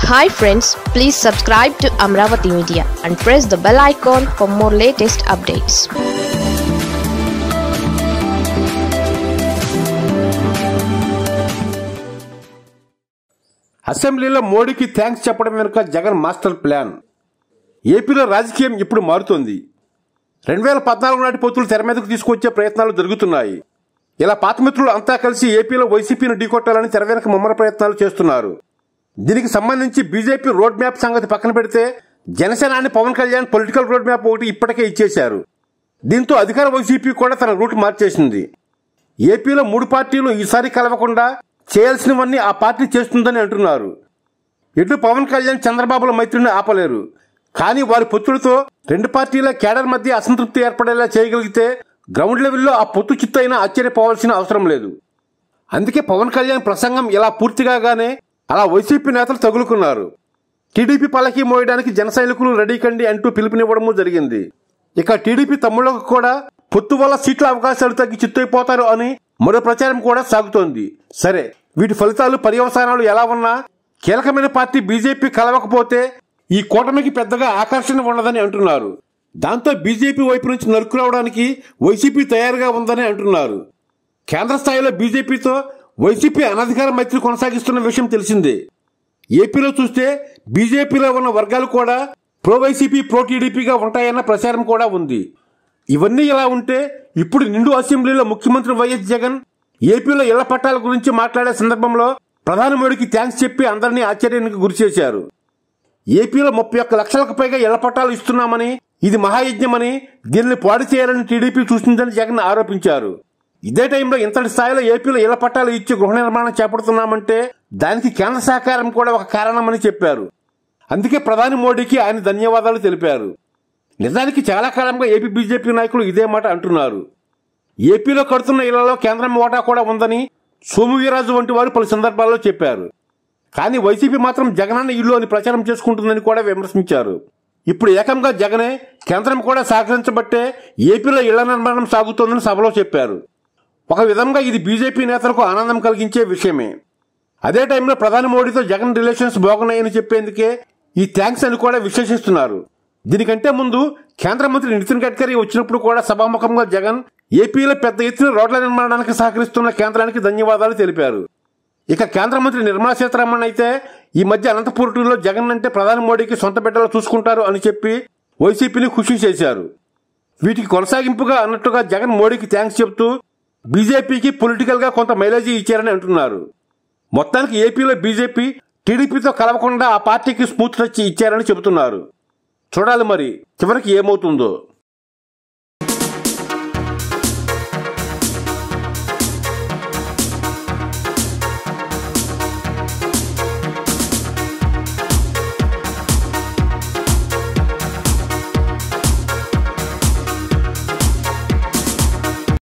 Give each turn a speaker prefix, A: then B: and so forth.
A: hi friends please subscribe to Amaravati media and press the bell icon for more latest updates
B: అసెంబ్లీలో మోడీకి thanks చెప్పడం వెనుక Jagan master plan ఏపీలో రాజకీయం ఇప్పుడు మారుతోంది రెండు వేల పద్నాలుగు నాటి పొత్తులు తెర మీదకు తీసుకొచ్చే ప్రయత్నాలు జరుగుతున్నాయి ఇలా పాత మిత్రులు అంతా కలిసి ఏపీలో వైసీపీని ఢీకొట్టాలని తెర వెనక ముమ్మర ప్రయత్నాలు చేస్తున్నారు దీనికి సంబంధించి బీజేపీ రోడ్ మ్యాప్ సంగతి పక్కన పెడితే జనసేనాని Pawan Kalyan political road map ఒకటి ఇప్పటికే ఇచ్చేశారు దీంతో అధికార వైసీపీ కూడా తన రూట్ మార్చేసింది ఏపీలో మూడు పార్టీలు ఈసారి కలవకుండా చేయాల్సినవన్నీ ఆ పార్టీ చేస్తుందని అంటున్నారు ఎటు పవన్ కళ్యాణ్ చంద్రబాబుల మైత్రిని ఆపలేరు కానీ వారి పొత్తులతో రెండు పార్టీల కేడర్ మధ్య అసంతృప్తి ఏర్పడేలా చేయగలిగితే గ్రౌండ్ లెవెల్లో ఆ పొత్తు చిత్తైనా ఆశ్చర్యపోవాల్సిన అవసరం లేదు అందుకే పవన్ కళ్యాణ్ ప్రసంగం ఇలా పూర్తిగానే అలా వైసీపీ నేతలు తగులుకున్నారు టీడీపీ పలకి మోయడానికి జన సైనికులు రెడీ కండి అంటూ పిలుపునివ్వడము జరిగింది ఇక టీడీపీ తమ్ముళ్లకు కూడా పొత్తు వల్ల సీట్ల అవకాశాలు తగ్గి చిత్తైపోతారు అని మరో ప్రచారం కూడా సాగుతోంది సరే వీటి ఫలితాలు పర్యవసానాలు ఎలా ఉన్నా కీలకమైన పార్టీ బీజేపీ కలవకపోతే ఈ కూటమికి పెద్దగా ఆకర్షణ ఉండదని అంటున్నారు దాంతో బీజేపీ వైపు నుంచి నరుకు రావడానికి వైసీపీ తయారుగా ఉందని అంటున్నారు కేంద్ర స్థాయిలో బీజేపీతో వైసీపీ అనధికార మైత్రి కొనసాగిస్తున్న విషయం తెలిసిందే ఏపీలో చూస్తే బీజేపీలో ఉన్న వర్గాలు కూడా ప్రో వైసీపీ ప్రో టీడీపీగా ఉంటాయన్న ప్రచారం కూడా ఉంది ఇవన్నీ ఇలా ఉంటే ఇప్పుడు నిండు అసెంబ్లీలో ముఖ్యమంత్రి వైఎస్ జగన్ ఏపీలో ఇళ్ల పట్టాల గురించి మాట్లాడే సందర్భంలో ప్రధాని మోడీకి థ్యాంక్స్ చెప్పి అందరినీ ఆశ్చర్యానికి గురిచేశారు ఏపీలో ముప్పై ఒక్క లక్షలకు పైగా ఇళ్ల పట్టాలు ఇస్తున్నామని ఇది మహాయజ్ఞమని దీనిని పాడు చేయాలని టీడీపీ చూసిందని జగన్ ఆరోపించారు ఇదే టైంలో ఇంతటి స్థాయిలో ఏపీలో ఇళ్ల పట్టాలు ఇచ్చి గృహ నిర్మాణం చేపడుతున్నామంటే దానికి కేంద్ర సహకారం కూడా ఒక కారణమని చెప్పారు అందుకే ప్రధాని మోడీకి ఆయన ధన్యవాదాలు తెలిపారు నిజానికి చాలా కాలంగా ఏపీ బీజేపీ నాయకులు ఇదే మాట అంటున్నారు ఏపీలో కడుతున్న ఇళ్లలో కేంద్రం ఓటా కూడా ఉందని సోము వీరాజు వంటి వారు పలు సందర్భాల్లో చెప్పారు కానీ వైసీపీ మాత్రం జగనన్న ఇల్లు అని ప్రచారం చేసుకుంటుందని కూడా విమర్శించారు ఇప్పుడు ఏకంగా జగనే కేంద్రం కూడా సహకరించబట్టే ఏపీలో ఇళ్ల నిర్మాణం సాగుతోందని సభలో చెప్పారు ఒక విధంగా ఇది బీజేపీ నేతలకు ఆనందం కలిగించే విషయమే అదే టైంలో ప్రధాని మోడీతో జగన్ రిలేషన్స్ బాగున్నాయని చెప్పేందుకే ఈ థ్యాంక్స్ అని కూడా విశ్లేషిస్తున్నారు దీనికంటే ముందు కేంద్ర మంత్రి నితిన్ గడ్కరీ వచ్చినప్పుడు కూడా సభాముఖంగా జగన్ ఏపీలో పెద్ద ఎత్తున రోడ్ల నిర్మాణానికి సహకరిస్తున్న కేంద్రానికి ధన్యవాదాలు తెలిపారు ఇక కేంద్ర మంత్రి నిర్మలా సీతారామన్ అయితే ఈ మధ్య అనంతపూర్ టూర్లో జగన్ అంటే ప్రధాని మోడీకి సొంత బిడ్డలు చూసుకుంటారు అని చెప్పి వైసీపీని ఖుషి చేశారు వీటికి కొనసాగింపుగా అన్నట్టుగా జగన్ మోడీకి థ్యాంక్స్ చెప్తూ బీజేపీకి పొలిటికల్ గా కొంత మైలేజీ ఇచ్చారని అంటున్నారు మొత్తానికి ఏపీలో బీజేపీ టీడీపీతో కలవకుండా ఆ పార్టీకి స్మూత్ టచ్ ఇచ్చారని చెబుతున్నారు చూడాలి మరి చివరికి ఏమవుతుందో